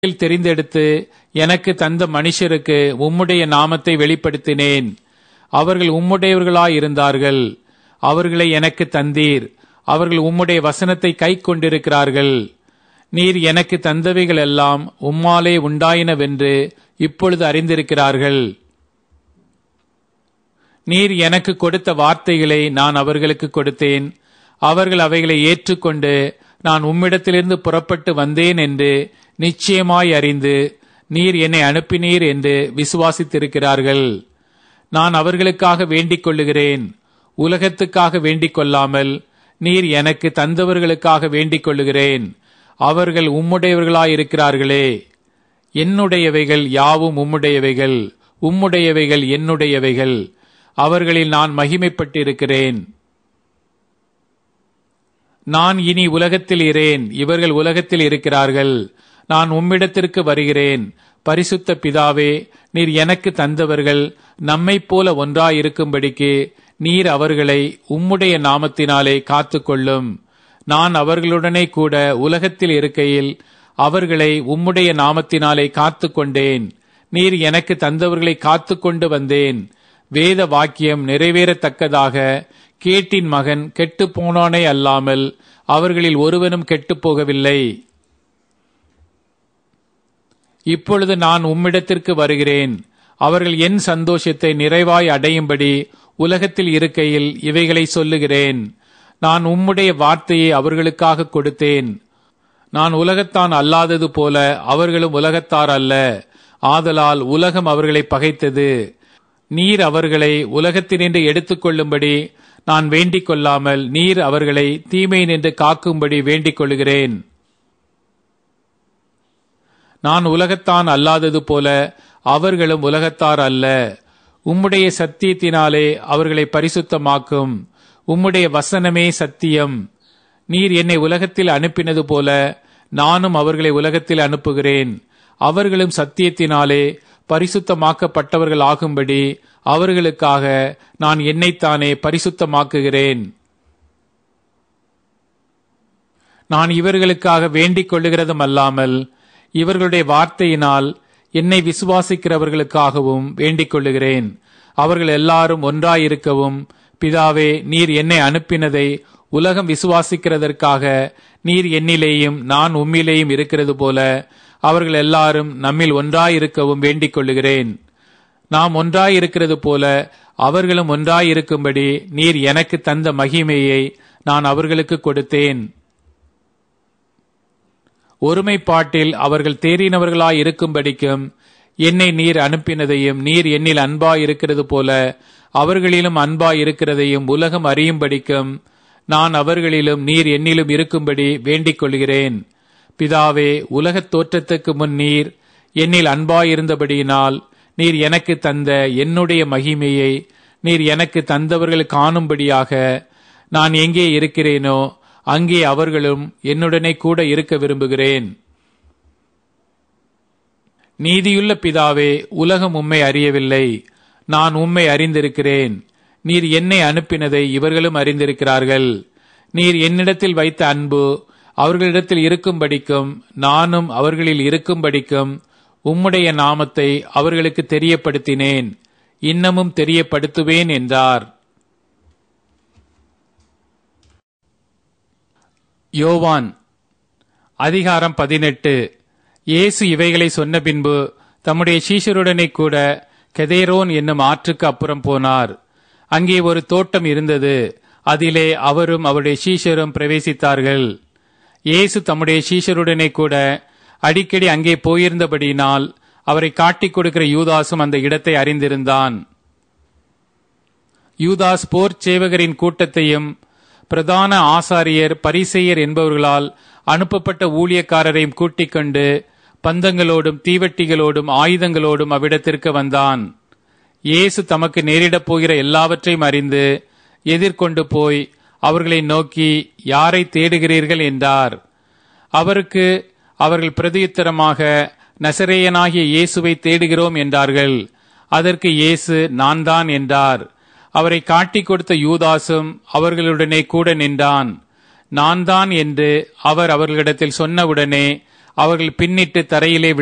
உங்களில் தெரிந்தெடுத்து எனக்கு தந்த மனுஷருக்கு உம்முடைய நாமத்தை வெளிப்படுத்தினேன் அவர்கள் உம்முடையவர்களாயிருந்தார்கள் அவர்களை எனக்கு தந்தீர் அவர்கள் உம்முடைய வசனத்தை கை கொண்டிருக்கிறார்கள் நீர் எனக்கு தந்தவைகள் எல்லாம் உம்மாலே உண்டாயினவென்று இப்பொழுது அறிந்திருக்கிறார்கள் நீர் எனக்கு கொடுத்த வார்த்தைகளை நான் அவர்களுக்கு கொடுத்தேன் அவர்கள் அவைகளை ஏற்றுக்கொண்டு நான் உம்மிடத்திலிருந்து புறப்பட்டு வந்தேன் என்று நிச்சயமாய் அறிந்து நீர் என்னை அனுப்பினீர் என்று விசுவாசித்திருக்கிறார்கள் நான் அவர்களுக்காக வேண்டிக் கொள்ளுகிறேன் உலகத்துக்காக வேண்டிக் கொள்ளாமல் நீர் எனக்கு தந்தவர்களுக்காக வேண்டிக் கொள்ளுகிறேன் அவர்கள் உம்முடையவர்களாயிருக்கிறார்களே என்னுடையவைகள் யாவும் உம்முடையவைகள் உம்முடையவைகள் என்னுடையவைகள் அவர்களில் நான் மகிமைப்பட்டிருக்கிறேன் நான் இனி உலகத்தில் இரேன் இவர்கள் உலகத்தில் இருக்கிறார்கள் நான் உம்மிடத்திற்கு வருகிறேன் பரிசுத்த பிதாவே நீர் எனக்கு தந்தவர்கள் நம்மைப் போல ஒன்றாயிருக்கும்படிக்கு நீர் அவர்களை உம்முடைய நாமத்தினாலே காத்துக்கொள்ளும் நான் அவர்களுடனே கூட உலகத்தில் இருக்கையில் அவர்களை உம்முடைய நாமத்தினாலே காத்துக்கொண்டேன் நீர் எனக்கு தந்தவர்களை காத்துக்கொண்டு வந்தேன் வேத வாக்கியம் நிறைவேறத்தக்கதாக கேட்டின் மகன் கெட்டுப் போனானே அல்லாமல் அவர்களில் ஒருவனும் கெட்டுப் போகவில்லை இப்பொழுது நான் உம்மிடத்திற்கு வருகிறேன் அவர்கள் என் சந்தோஷத்தை நிறைவாய் அடையும்படி உலகத்தில் இருக்கையில் இவைகளை சொல்லுகிறேன் நான் உம்முடைய வார்த்தையை அவர்களுக்காக கொடுத்தேன் நான் உலகத்தான் அல்லாதது போல அவர்களும் உலகத்தார் அல்ல ஆதலால் உலகம் அவர்களை பகைத்தது நீர் அவர்களை உலகத்தினின்று எடுத்துக்கொள்ளும்படி நான் வேண்டிக் கொள்ளாமல் நீர் அவர்களை தீமை நின்று காக்கும்படி வேண்டிக் கொள்கிறேன் நான் உலகத்தான் அல்லாதது போல அவர்களும் உலகத்தார் அல்ல உம்முடைய சத்தியத்தினாலே அவர்களை பரிசுத்தமாக்கும் உம்முடைய வசனமே சத்தியம் நீர் என்னை உலகத்தில் அனுப்பினது போல நானும் அவர்களை உலகத்தில் அனுப்புகிறேன் அவர்களும் சத்தியத்தினாலே பரிசுத்தமாக்கப்பட்டவர்கள் ஆகும்படி அவர்களுக்காக நான் என்னைத்தானே பரிசுத்தமாக்குகிறேன் நான் இவர்களுக்காக வேண்டிக் கொள்ளுகிறதும் அல்லாமல் இவர்களுடைய வார்த்தையினால் என்னை விசுவாசிக்கிறவர்களுக்காகவும் வேண்டிக் கொள்ளுகிறேன் அவர்கள் எல்லாரும் ஒன்றாயிருக்கவும் பிதாவே நீர் என்னை அனுப்பினதை உலகம் விசுவாசிக்கிறதற்காக நீர் என்னிலேயும் நான் உம்மிலேயும் இருக்கிறது போல அவர்கள் எல்லாரும் நம்மில் ஒன்றாயிருக்கவும் வேண்டிக் கொள்ளுகிறேன் நாம் ஒன்றாயிருக்கிறது போல அவர்களும் ஒன்றாயிருக்கும்படி நீர் எனக்கு தந்த மகிமையை நான் அவர்களுக்கு கொடுத்தேன் ஒருமைப்பாட்டில் அவர்கள் தேறினவர்களாய் இருக்கும்படிக்கும் என்னை நீர் அனுப்பினதையும் நீர் என்னில் அன்பாய் இருக்கிறது போல அவர்களிலும் அன்பாய் இருக்கிறதையும் உலகம் அறியும்படிக்கும் நான் அவர்களிலும் நீர் என்னிலும் இருக்கும்படி வேண்டிக் கொள்கிறேன் பிதாவே உலகத் தோற்றத்துக்கு முன் நீர் என்னில் அன்பாயிருந்தபடியினால் நீர் எனக்கு தந்த என்னுடைய மகிமையை நீர் எனக்கு தந்தவர்கள் காணும்படியாக நான் எங்கே இருக்கிறேனோ அங்கே அவர்களும் என்னுடனே கூட இருக்க விரும்புகிறேன் நீதியுள்ள பிதாவே உலகம் உம்மை அறியவில்லை நான் உம்மை அறிந்திருக்கிறேன் நீர் என்னை அனுப்பினதை இவர்களும் அறிந்திருக்கிறார்கள் நீர் என்னிடத்தில் வைத்த அன்பு அவர்களிடத்தில் இருக்கும்படிக்கும் நானும் அவர்களில் இருக்கும்படிக்கும் உம்முடைய நாமத்தை அவர்களுக்கு தெரியப்படுத்தினேன் இன்னமும் தெரியப்படுத்துவேன் என்றார் யோவான் அதிகாரம் பதினெட்டு இயேசு இவைகளை சொன்ன பின்பு தம்முடைய சீஷருடனே கூட கெதேரோன் என்னும் ஆற்றுக்கு அப்புறம் போனார் அங்கே ஒரு தோட்டம் இருந்தது அதிலே அவரும் அவருடைய சீஷரும் பிரவேசித்தார்கள் இயேசு தம்முடைய சீஷருடனே கூட அடிக்கடி அங்கே போயிருந்தபடியினால் அவரை காட்டிக் கொடுக்கிற யூதாசும் அந்த இடத்தை அறிந்திருந்தான் யூதாஸ் போர் சேவகரின் கூட்டத்தையும் பிரதான ஆசாரியர் பரிசெயர் என்பவர்களால் அனுப்பப்பட்ட ஊழியக்காரரையும் கூட்டிக் கொண்டு பந்தங்களோடும் தீவட்டிகளோடும் ஆயுதங்களோடும் அவ்விடத்திற்கு வந்தான் இயேசு தமக்கு நேரிடப் போகிற எல்லாவற்றையும் அறிந்து எதிர்கொண்டு போய் அவர்களை நோக்கி யாரை தேடுகிறீர்கள் என்றார் அவருக்கு அவர்கள் பிரதியுத்தரமாக நசரேயனாகிய இயேசுவை தேடுகிறோம் என்றார்கள் அதற்கு இயேசு நான் தான் என்றார் அவரை காட்டிக் கொடுத்த யூதாசும் அவர்களுடனே கூட நின்றான் நான் தான் என்று அவர் அவர்களிடத்தில் சொன்னவுடனே அவர்கள் பின்னிட்டு தரையிலே